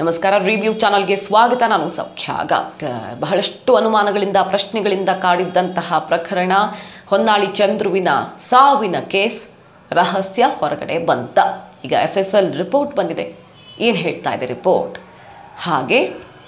ನಮಸ್ಕಾರ ರಿವ್ಯೂ ಚಾನಲ್ಗೆ ಸ್ವಾಗತ ನಾನು ಸೌಖ್ಯ ಗಾಂವ್ಕರ್ ಬಹಳಷ್ಟು ಅನುಮಾನಗಳಿಂದ ಪ್ರಶ್ನೆಗಳಿಂದ ಕಾಡಿದ್ದಂತಹ ಪ್ರಕರಣ ಹೊನ್ನಾಳಿ ಚಂದ್ರುವಿನ ಸಾವಿನ ಕೇಸ್ ರಹಸ್ಯ ಹೊರಗಡೆ ಬಂತ ಈಗ ಎಫ್ ಎಸ್ ಎಲ್ ರಿಪೋರ್ಟ್ ಬಂದಿದೆ ಏನು ಹೇಳ್ತಾ ಇದೆ ರಿಪೋರ್ಟ್ ಹಾಗೆ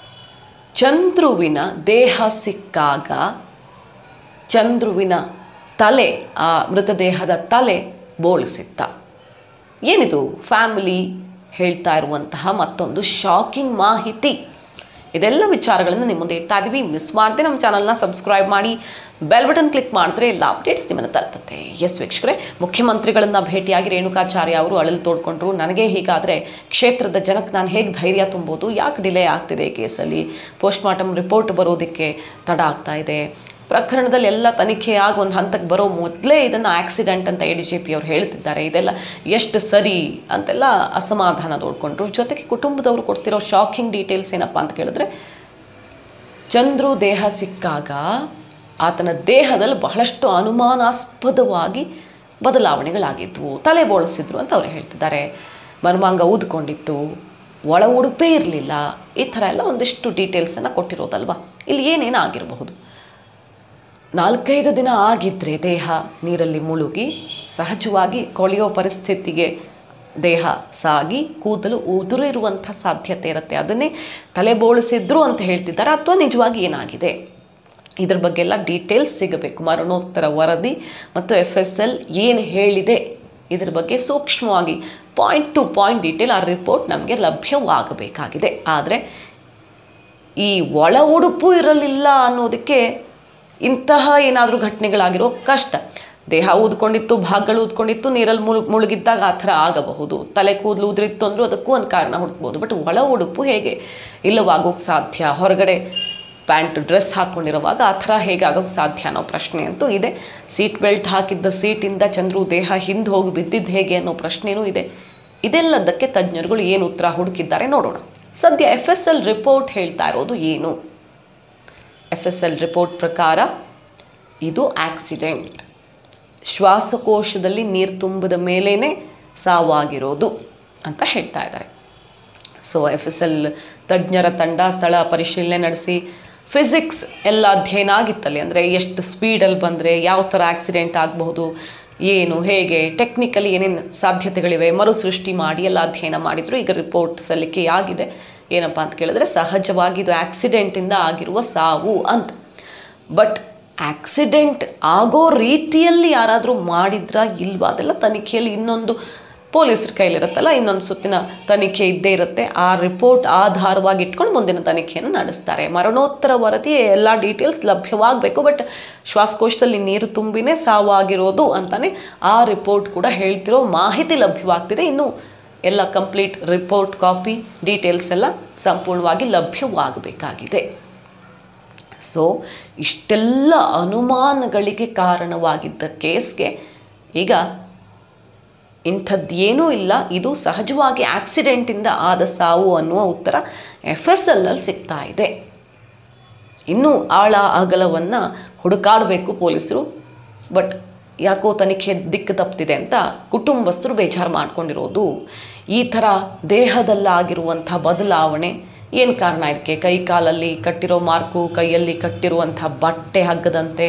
ಚಂದ್ರುವಿನ ದೇಹ ಸಿಕ್ಕಾಗ ಚಂದ್ರುವಿನ ತಲೆ ಆ ಮೃತದೇಹದ ತಲೆ ಬೋಳಿಸಿತ್ತ ಏನಿದು ಫ್ಯಾಮಿಲಿ ಹೇಳ್ತಾ ಇರುವಂತಹ ಮತ್ತೊಂದು ಶಾಕಿಂಗ್ ಮಾಹಿತಿ ಇದೆಲ್ಲ ವಿಚಾರಗಳನ್ನು ನಿಮ್ಮ ಮುಂದೆ ಇಡ್ತಾ ಇದ್ದೀವಿ ಮಿಸ್ ಮಾಡದೆ ನಮ್ಮ ಚಾನಲ್ನ ಸಬ್ಸ್ಕ್ರೈಬ್ ಮಾಡಿ ಬೆಲ್ ಬಟನ್ ಕ್ಲಿಕ್ ಮಾಡಿದ್ರೆ ಎಲ್ಲ ಅಪ್ಡೇಟ್ಸ್ ನಿಮ್ಮನ್ನು ತಲುಪುತ್ತೆ ಎಸ್ ವೀಕ್ಷಕರೇ ಮುಖ್ಯಮಂತ್ರಿಗಳನ್ನು ಭೇಟಿಯಾಗಿ ರೇಣುಕಾಚಾರ್ಯ ಅವರು ಅಳಲು ತೋಡ್ಕೊಂಡ್ರು ನನಗೆ ಹೀಗಾದರೆ ಕ್ಷೇತ್ರದ ಜನಕ್ಕೆ ನಾನು ಹೇಗೆ ಧೈರ್ಯ ತುಂಬೋದು ಯಾಕೆ ಡಿಲೇ ಆಗ್ತಿದೆ ಈ ಕೇಸಲ್ಲಿ ಪೋಸ್ಟ್ಮಾರ್ಟಮ್ ರಿಪೋರ್ಟ್ ಬರೋದಕ್ಕೆ ತಡ ಆಗ್ತಾ ಇದೆ ಪ್ರಕರಣದಲ್ಲಿ ಎಲ್ಲ ತನಿಖೆ ಆಗಿ ಒಂದು ಹಂತಕ್ಕೆ ಬರೋ ಮೊದಲೇ ಇದನ್ನು ಆಕ್ಸಿಡೆಂಟ್ ಅಂತ ಎ ಡಿ ಜಿ ಪಿ ಅವ್ರು ಹೇಳ್ತಿದ್ದಾರೆ ಇದೆಲ್ಲ ಎಷ್ಟು ಸರಿ ಅಂತೆಲ್ಲ ಅಸಮಾಧಾನ ತೋಡ್ಕೊಂಡ್ರು ಜೊತೆಗೆ ಕುಟುಂಬದವರು ಕೊಡ್ತಿರೋ ಶಾಕಿಂಗ್ ಡೀಟೇಲ್ಸ್ ಏನಪ್ಪ ಅಂತ ಕೇಳಿದ್ರೆ ಚಂದ್ರು ದೇಹ ಸಿಕ್ಕಾಗ ಆತನ ದೇಹದಲ್ಲಿ ಬಹಳಷ್ಟು ಅನುಮಾನಾಸ್ಪದವಾಗಿ ಬದಲಾವಣೆಗಳಾಗಿದ್ವು ತಲೆ ಬೋಳಿಸಿದ್ರು ಅಂತ ಅವ್ರು ಹೇಳ್ತಿದ್ದಾರೆ ಮರ್ಮಾಂಗ ಊದ್ಕೊಂಡಿತ್ತು ಒಳ ಉಡುಪೇ ಇರಲಿಲ್ಲ ಈ ಥರ ಎಲ್ಲ ಒಂದಿಷ್ಟು ಡೀಟೇಲ್ಸನ್ನು ಕೊಟ್ಟಿರೋದಲ್ವಾ ಇಲ್ಲಿ ಏನೇನು ಆಗಿರಬಹುದು ನಾಲ್ಕೈದು ದಿನ ಆಗಿದ್ದರೆ ದೇಹ ನೀರಲ್ಲಿ ಮುಳುಗಿ ಸಹಜವಾಗಿ ಕೊಳೆಯೋ ಪರಿಸ್ಥಿತಿಗೆ ದೇಹ ಸಾಗಿ ಕೂದಲು ಉದುರಿರುವಂಥ ಸಾಧ್ಯತೆ ಇರುತ್ತೆ ಅದನ್ನೇ ತಲೆ ಬೋಳಿಸಿದ್ರು ಅಂತ ಹೇಳ್ತಿದ್ದಾರೆ ಅಥವಾ ನಿಜವಾಗಿ ಏನಾಗಿದೆ ಇದ್ರ ಬಗ್ಗೆ ಎಲ್ಲ ಡೀಟೇಲ್ಸ್ ಸಿಗಬೇಕು ಮರಣೋತ್ತರ ವರದಿ ಮತ್ತು ಎಫ್ ಎಸ್ ಎಲ್ ಏನು ಹೇಳಿದೆ ಇದ್ರ ಬಗ್ಗೆ ಸೂಕ್ಷ್ಮವಾಗಿ ಪಾಯಿಂಟ್ ಟು ಪಾಯಿಂಟ್ ಡೀಟೇಲ್ ಆ ರಿಪೋರ್ಟ್ ನಮಗೆ ಲಭ್ಯವಾಗಬೇಕಾಗಿದೆ ಆದರೆ ಈ ಒಳ ಉಡುಪು ಇರಲಿಲ್ಲ ಅನ್ನೋದಕ್ಕೆ ಇಂತಹ ಏನಾದರೂ ಘಟನೆಗಳಾಗಿರೋ ಕಷ್ಟ ದೇಹ ಊದ್ಕೊಂಡಿತ್ತು ಭಾಗಗಳು ಊದ್ಕೊಂಡಿತ್ತು ನೀರಲ್ಲಿ ಮುಳು ಮುಳುಗಿದ್ದಾಗ ಆ ಥರ ಆಗಬಹುದು ತಲೆ ಕೂದಲು ಉದುರಿತ್ತು ಅಂದರೂ ಅದಕ್ಕೂ ಒಂದು ಕಾರಣ ಹುಡುಕ್ಬೋದು ಬಟ್ ಒಳ ಉಡುಪು ಹೇಗೆ ಇಲ್ಲವಾಗೋಕ್ಕೆ ಸಾಧ್ಯ ಹೊರಗಡೆ ಪ್ಯಾಂಟ್ ಡ್ರೆಸ್ ಹಾಕ್ಕೊಂಡಿರುವಾಗ ಆ ಥರ ಹೇಗೆ ಆಗೋಕ್ಕೆ ಸಾಧ್ಯ ಅನ್ನೋ ಪ್ರಶ್ನೆ ಅಂತೂ ಇದೆ ಸೀಟ್ ಬೆಲ್ಟ್ ಹಾಕಿದ್ದ ಸೀಟಿಂದ ಚಂದ್ರು ದೇಹ ಹಿಂದೆ ಹೋಗಿ ಬಿದ್ದಿದ್ದು ಹೇಗೆ ಅನ್ನೋ ಪ್ರಶ್ನೆಯೂ ಇದೆ ಇದೆಲ್ಲದಕ್ಕೆ ತಜ್ಞರುಗಳು ಏನು ಉತ್ತರ ಹುಡುಕಿದ್ದಾರೆ ನೋಡೋಣ ಸದ್ಯ ಎಫ್ ಎಸ್ ಎಲ್ ರಿಪೋರ್ಟ್ ಹೇಳ್ತಾ ಇರೋದು ಏನು ಎಫ್ ಎಸ್ ಎಲ್ ರಿಪೋರ್ಟ್ ಪ್ರಕಾರ ಇದು ಆಕ್ಸಿಡೆಂಟ್ ಶ್ವಾಸಕೋಶದಲ್ಲಿ ನೀರು ತುಂಬಿದ ಮೇಲೇ ಸಾವಾಗಿರೋದು ಅಂತ ಹೇಳ್ತಾ ಇದ್ದಾರೆ ಸೊ ಎಫ್ ಎಸ್ ಎಲ್ ತಜ್ಞರ ತಂಡ ಸ್ಥಳ ಪರಿಶೀಲನೆ ನಡೆಸಿ ಫಿಸಿಕ್ಸ್ ಎಲ್ಲ ಅಧ್ಯಯನ ಆಗಿತ್ತಲ್ಲಿ ಅಂದರೆ ಎಷ್ಟು ಸ್ಪೀಡಲ್ಲಿ ಬಂದರೆ ಯಾವ ಥರ ಆಕ್ಸಿಡೆಂಟ್ ಆಗಬಹುದು ಏನು ಹೇಗೆ ಟೆಕ್ನಿಕಲಿ ಏನೇನು ಸಾಧ್ಯತೆಗಳಿವೆ ಮರುಸೃಷ್ಟಿ ಮಾಡಿ ಎಲ್ಲ ಅಧ್ಯಯನ ಮಾಡಿದ್ರು ಈಗ ರಿಪೋರ್ಟ್ ಸಲ್ಲಿಕೆ ಆಗಿದೆ ಏನಪ್ಪ ಅಂತ ಕೇಳಿದ್ರೆ ಸಹಜವಾಗಿ ಇದು ಆಕ್ಸಿಡೆಂಟಿಂದ ಆಗಿರುವ ಸಾವು ಅಂತ ಬಟ್ ಆಕ್ಸಿಡೆಂಟ್ ಆಗೋ ರೀತಿಯಲ್ಲಿ ಯಾರಾದರೂ ಮಾಡಿದ್ರಾ ಇಲ್ವಾ ಅದೆಲ್ಲ ತನಿಖೆಯಲ್ಲಿ ಇನ್ನೊಂದು ಪೊಲೀಸರ ಕೈಲಿರುತ್ತಲ್ಲ ಇನ್ನೊಂದು ಸುತ್ತಿನ ತನಿಖೆ ಇದ್ದೇ ಇರುತ್ತೆ ಆ ರಿಪೋರ್ಟ್ ಆಧಾರವಾಗಿ ಇಟ್ಕೊಂಡು ಮುಂದಿನ ತನಿಖೆಯನ್ನು ನಡೆಸ್ತಾರೆ ಮರಣೋತ್ತರ ವರದಿ ಎಲ್ಲ ಡೀಟೇಲ್ಸ್ ಲಭ್ಯವಾಗಬೇಕು ಬಟ್ ಶ್ವಾಸಕೋಶದಲ್ಲಿ ನೀರು ತುಂಬಿನೇ ಸಾವಾಗಿರೋದು ಅಂತಲೇ ಆ ರಿಪೋರ್ಟ್ ಕೂಡ ಹೇಳ್ತಿರೋ ಮಾಹಿತಿ ಲಭ್ಯವಾಗ್ತಿದೆ ಇನ್ನು ಎಲ್ಲ ಕಂಪ್ಲೀಟ್ ರಿಪೋರ್ಟ್ ಕಾಪಿ ಡೀಟೇಲ್ಸ್ ಎಲ್ಲ ಸಂಪೂರ್ಣವಾಗಿ ಲಭ್ಯವಾಗಬೇಕಾಗಿದೆ ಸೊ ಇಷ್ಟೆಲ್ಲ ಅನುಮಾನಗಳಿಗೆ ಕಾರಣವಾಗಿದ್ದ ಕೇಸ್ಗೆ ಈಗ ಇಂಥದ್ದೇನೂ ಇಲ್ಲ ಇದು ಸಹಜವಾಗಿ ಆಕ್ಸಿಡೆಂಟಿಂದ ಆದ ಸಾವು ಅನ್ನುವ ಉತ್ತರ ಎಫ್ ಎಸ್ ಎಲ್ಲಲ್ಲಿ ಸಿಗ್ತಾ ಇದೆ ಇನ್ನೂ ಆಳ ಅಗಲವನ್ನು ಹುಡುಕಾಡಬೇಕು ಪೊಲೀಸರು ಬಟ್ ಯಾಕೋ ತನಿಖೆ ದಿಕ್ಕು ತಪ್ಪಿದೆ ಅಂತ ಕುಟುಂಬಸ್ಥರು ಬೇಜಾರು ಮಾಡ್ಕೊಂಡಿರೋದು ಈ ಥರ ದೇಹದಲ್ಲಾಗಿರುವಂಥ ಬದಲಾವಣೆ ಏನು ಕಾರಣ ಇದಕ್ಕೆ ಕೈ ಕಾಲಲ್ಲಿ ಕಟ್ಟಿರೋ ಮಾರ್ಕು ಕೈಯಲ್ಲಿ ಕಟ್ಟಿರುವಂಥ ಬಟ್ಟೆ ಹಗ್ಗದಂತೆ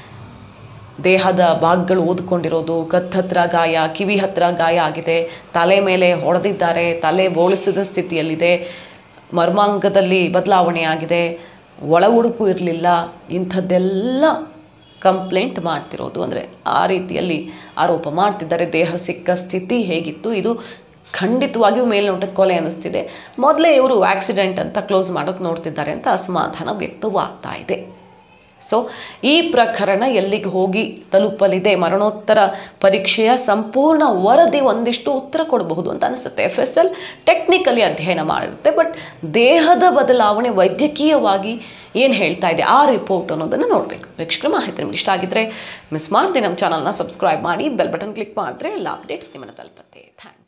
ದೇಹದ ಭಾಗಗಳು ಊದ್ಕೊಂಡಿರೋದು ಕತ್ ಹತ್ರ ಗಾಯ ಕಿವಿ ಹತ್ರ ಗಾಯ ಆಗಿದೆ ತಲೆ ಮೇಲೆ ಹೊಡೆದಿದ್ದಾರೆ ತಲೆ ಬೋಳಿಸಿದ ಸ್ಥಿತಿಯಲ್ಲಿದೆ ಮರ್ಮಾಂಗದಲ್ಲಿ ಬದಲಾವಣೆ ಆಗಿದೆ ಒಳ ಉಡುಪು ಇರಲಿಲ್ಲ ಇಂಥದ್ದೆಲ್ಲ ಕಂಪ್ಲೇಂಟ್ ಮಾಡ್ತಿರೋದು ಅಂದರೆ ಆ ರೀತಿಯಲ್ಲಿ ಆರೋಪ ಮಾಡ್ತಿದ್ದಾರೆ ದೇಹ ಸಿಕ್ಕ ಸ್ಥಿತಿ ಹೇಗಿತ್ತು ಇದು ಖಂಡಿತವಾಗಿಯೂ ಮೇಲ್ನೋಟಕ್ಕೆ ಕೊಲೆ ಅನ್ನಿಸ್ತಿದೆ ಮೊದಲೇ ಇವರು ಆಕ್ಸಿಡೆಂಟ್ ಅಂತ ಕ್ಲೋಸ್ ಮಾಡೋಕ್ಕೆ ನೋಡ್ತಿದ್ದಾರೆ ಅಂತ ಅಸಮಾಧಾನ ವ್ಯಕ್ತವಾಗ್ತಾ ಇದೆ ಸೊ ಈ ಪ್ರಕರಣ ಎಲ್ಲಿಗೆ ಹೋಗಿ ತಲುಪಲಿದೆ ಮರಣೋತ್ತರ ಪರೀಕ್ಷೆಯ ಸಂಪೂರ್ಣ ವರದಿ ಒಂದಿಷ್ಟು ಉತ್ತರ ಕೊಡಬಹುದು ಅಂತ ಅನಿಸುತ್ತೆ ಎಫ್ ಎಸ್ ಎಲ್ ಟೆಕ್ನಿಕಲಿ ಅಧ್ಯಯನ ಮಾಡಿರುತ್ತೆ ಬಟ್ ದೇಹದ ಬದಲಾವಣೆ ವೈದ್ಯಕೀಯವಾಗಿ ಏನು ಹೇಳ್ತಾ ಇದೆ ಆ ರಿಪೋರ್ಟ್ ಅನ್ನೋದನ್ನು ನೋಡಬೇಕು ವೀಕ್ಷಕರ ಮಾಹಿತಿ ನಿಮ್ಗೆ ಇಷ್ಟ ಆಗಿದ್ರೆ ಮಿಸ್ ಮಾಡದೆ ನಮ್ಮ ಚಾನಲ್ನ ಸಬ್ಸ್ಕ್ರೈಬ್ ಮಾಡಿ ಬೆಲ್ ಬಟನ್ ಕ್ಲಿಕ್ ಮಾಡಿದ್ರೆ ಎಲ್ಲ ಅಪ್ಡೇಟ್ಸ್ ನಿಮ್ಮನ್ನು ತಲುಪತ್ತೆ ಥ್ಯಾಂಕ್ಸ್